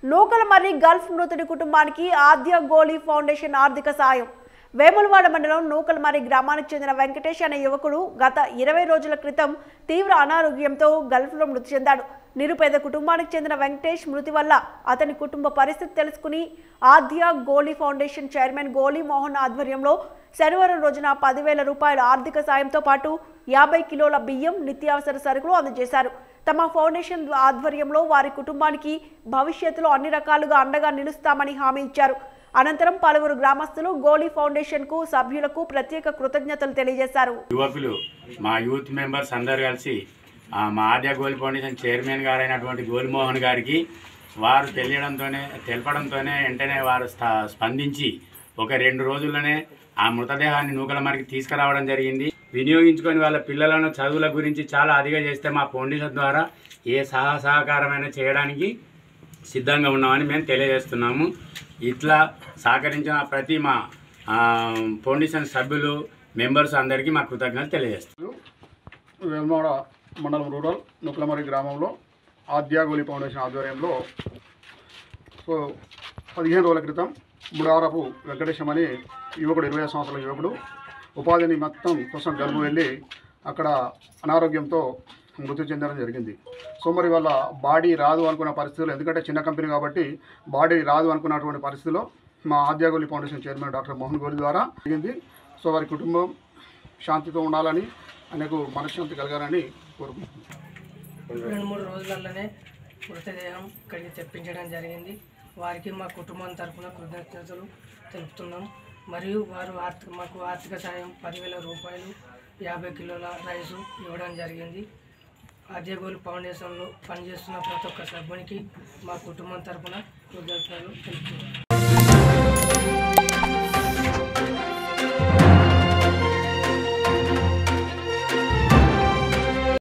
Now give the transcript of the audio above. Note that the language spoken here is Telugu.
నూకలమర్రి గల్ఫ్ మృతుడి కుటుంబానికి ఆద్య గోలీ ఫౌండేషన్ ఆర్థిక సాయం వేములవాడ మండలం నూకలమర్రి గ్రామానికి చెందిన వెంకటేష్ అనే యువకుడు గత ఇరవై రోజుల క్రితం తీవ్ర అనారోగ్యంతో గల్ఫ్లో మృతి చెందాడు నిరుపేద కుటుంబానికి చెందిన వెంకటేష్ మృతి వల్ల అతని కుటుంబ పరిస్థితి తెలుసుకుని ఆద్య గోలీ ఫౌండేషన్ చైర్మన్ గోలీ మోహన్ ఆధ్వర్యంలో శనివారం రోజున పదివేల రూపాయల ఆర్థిక సాయంతో పాటు యాభై కిలోల బియ్యం నిత్యావసర సరుకులు అందజేశారు తమ ఫౌండేషన్ ఆధ్వర్యంలో వారి కుటుంబానికి భవిష్యత్తులో అన్ని రకాలుగా అండగా నిలుస్తామని హామీ ఇచ్చారు అనంతరం పలువురు గ్రామస్తులు గోలీ ఫౌండేషన్ కు సభ్యులకు ప్రత్యేక కృతజ్ఞతలు తెలియజేశారు యువకులు మా యూత్ మెంబర్స్ అందరు కలిసి ఆ, మా ఆద్య గోల్ ఫౌండేషన్ చైర్మన్ గారైనటువంటి గోల్మోహన్ గారికి వారు తెలియడంతోనే తెలపడంతోనే వెంటనే వారు స్ప- స్పందించి ఒక రెండు రోజుల్లోనే ఆ మృతదేహాన్ని నూకల మరికి తీసుకురావడం జరిగింది వినియోగించుకొని వాళ్ళ పిల్లలను చదువుల గురించి చాలా అదిగా చేస్తే మా ఫౌండేషన్ ద్వారా ఏ సహా సహకారమైనా చేయడానికి సిద్ధంగా ఉన్నామని మేము తెలియజేస్తున్నాము ఇట్లా సహకరించిన ప్రతి మా ఆ, ఫౌండేషన్ సభ్యులు మెంబర్స్ అందరికీ మా కృతజ్ఞతలు తెలియజేస్తున్నాం వేమవాడ మండలం రూరల్ నుక్లమరి గ్రామంలో ఆద్యాగోలి ఫౌండేషన్ ఆధ్వర్యంలో సో పదిహేను రోజుల క్రితం బుడారపు వెంకటేశం అని యువకుడు ఇరవై సంవత్సరాల యువకుడు ఉపాధి నిమిత్తం కోసం గల్పు వెళ్ళి అక్కడ అనారోగ్యంతో మృతి చెందడం జరిగింది సో మరి వాళ్ళ బాడీ రాదు అనుకున్న పరిస్థితులు ఎందుకంటే చిన్న కంపెనీ కాబట్టి బాడీ రాదు అనుకున్నటువంటి పరిస్థితిలో మా ఆద్యాగోలి ఫౌండేషన్ చైర్మన్ డాక్టర్ మోహన్ గోలి ద్వారా జరిగింది సో వారి కుటుంబం శాంతితో ఉండాలని ఆయనకు మనశ్శాంతి కలగాలని కోరుకుంటున్నాను రెండు మూడు రోజులలోనే మృతదేహం ఇక్కడికి తెప్పించడం జరిగింది వారికి మా కుటుంబం తరపున కృతజ్ఞతలు తెలుపుతున్నాం మరియు వారు ఆర్థిక మాకు ఆర్థిక సాయం పదివేల రూపాయలు యాభై కిలోల రైసు ఇవ్వడం జరిగింది అజయగోల్ ఫౌండేషన్లో పనిచేస్తున్న ప్రతి ఒక్క సభ్యునికి మా కుటుంబం తరపున కృతజ్ఞతలు తెలుపుతున్నాం